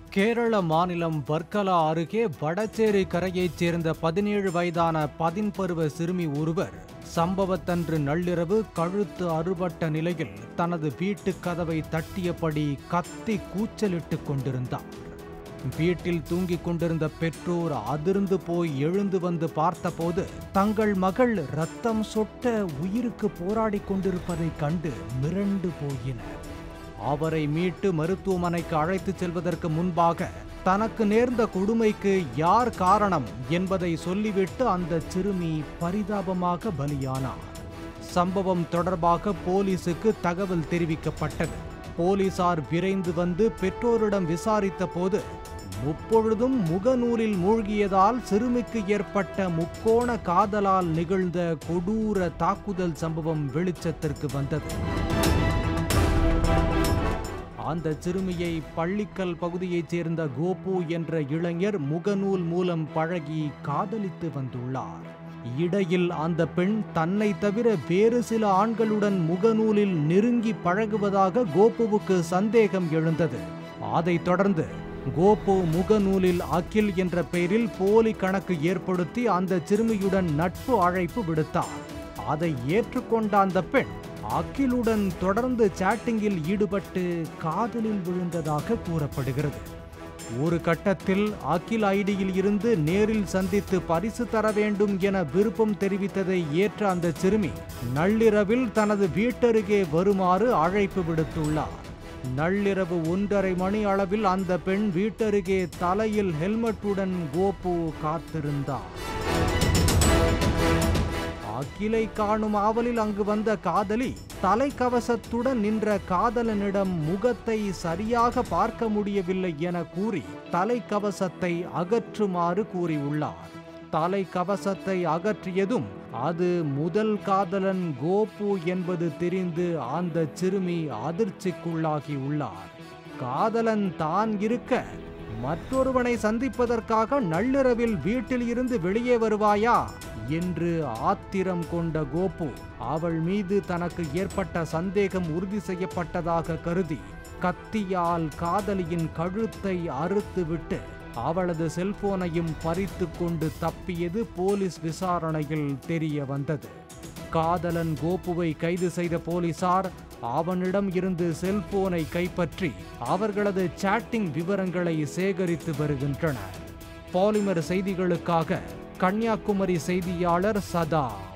கேரள மாநிலம் வர்க்கலா அருகே வடச்சேரி கரையைச் சேர்ந்த பதினேழு வயதான பதின்பருவ சிறுமி ஒருவர் சம்பவத்தன்று நள்ளிரவு கழுத்து அறுபட்ட நிலையில் தனது வீட்டுக் கதவை தட்டியபடி கத்தி கூச்சலிட்டுக் கொண்டிருந்தார் வீட்டில் தூங்கிக் கொண்டிருந்த பெற்றோர் அதிர்ந்து போய் எழுந்து வந்து பார்த்தபோது தங்கள் மகள் ரத்தம் சொட்ட உயிருக்கு போராடிக் கொண்டிருப்பதைக் கண்டு மிரண்டு போயினர் அவரை மீட்டு மருத்துவமனைக்கு அழைத்துச் செல்வதற்கு முன்பாக தனக்கு நேர்ந்த கொடுமைக்கு யார் காரணம் என்பதை சொல்லிவிட்டு அந்த சிறுமி பரிதாபமாக பலியானார் சம்பவம் தொடர்பாக போலீசுக்கு தகவல் தெரிவிக்கப்பட்டது போலீசார் விரைந்து வந்து பெற்றோரிடம் விசாரித்த போது முப்பொழுதும் முகநூலில் மூழ்கியதால் சிறுமிக்கு ஏற்பட்ட முக்கோண காதலால் நிகழ்ந்த கொடூர தாக்குதல் சம்பவம் வெளிச்சத்திற்கு வந்தது அந்த சிறுமியை பள்ளிக்கல் பகுதியைச் சேர்ந்த கோபு என்ற இளைஞர் முகநூல் மூலம் பழகி காதலித்து வந்துள்ளார் இடையில் அந்த பெண் தன்னை தவிர வேறு சில ஆண்களுடன் முகநூலில் நெருங்கி பழகுவதாக கோபுவுக்கு சந்தேகம் எழுந்தது அதைத் தொடர்ந்து கோபு முகநூலில் அகில் என்ற பெயரில் போலி கணக்கு ஏற்படுத்தி அந்த சிறுமியுடன் நட்பு அழைப்பு விடுத்தார் அதை ஏற்றுக்கொண்ட அந்த பெண் அகிலுடன் தொடர்ந்து சாட்டிங்கில் ஈடுபட்டு காதலில் விழுந்ததாக கூறப்படுகிறது ஒரு கட்டத்தில் அகில் ஐடியில் இருந்து நேரில் சந்தித்து பரிசு தர வேண்டும் என விருப்பம் தெரிவித்ததை ஏற்ற அந்த சிறுமி நள்ளிரவில் தனது வீட்டருகே வருமாறு அழைப்பு விடுத்துள்ளார் நள்ளிரவு ஒன்றரை மணி அளவில் அந்த பெண் வீட்டருகே தலையில் ஹெல்மெட்டுடன் கோபு காத்திருந்தார் அகிலை காணும் ஆவலில் அங்கு வந்த காதலி தலைக்கவசத்துடன் நின்ற காதலனிடம் முகத்தை சரியாக பார்க்க முடியவில்லை என கூறி தலைக்கவசத்தை அகற்றுமாறு கூறியுள்ளார் தலைக்கவசத்தை அகற்றியதும் அது முதல் காதலன் கோபு என்பது தெரிந்து அந்த சிறுமி அதிர்ச்சிக்குள்ளாகி உள்ளார் காதலன் தான் இருக்க மற்றொருவனை சந்திப்பதற்காக நள்ளிரவில் வீட்டில் இருந்து வெளியே வருவாயா என்று ஆத்திரம் கொண்ட கோபு அவள் மீது தனக்கு ஏற்பட்ட சந்தேகம் உறுதி செய்யப்பட்டதாக கருதி கத்தியால் காதலியின் கழுத்தை அறுத்துவிட்டு அவளது செல்போனையும் பறித்து கொண்டு தப்பியது போலீஸ் விசாரணையில் தெரிய வந்தது காதலன் கோபுவை கைது செய்த போலீசார் அவனிடம் இருந்து செல்போனை கைப்பற்றி அவர்களது சாட்டிங் விவரங்களை சேகரித்து வருகின்றனர் பாலிமர் செய்திகளுக்காக கன்னியாகுமரி செய்தியாளர் சதா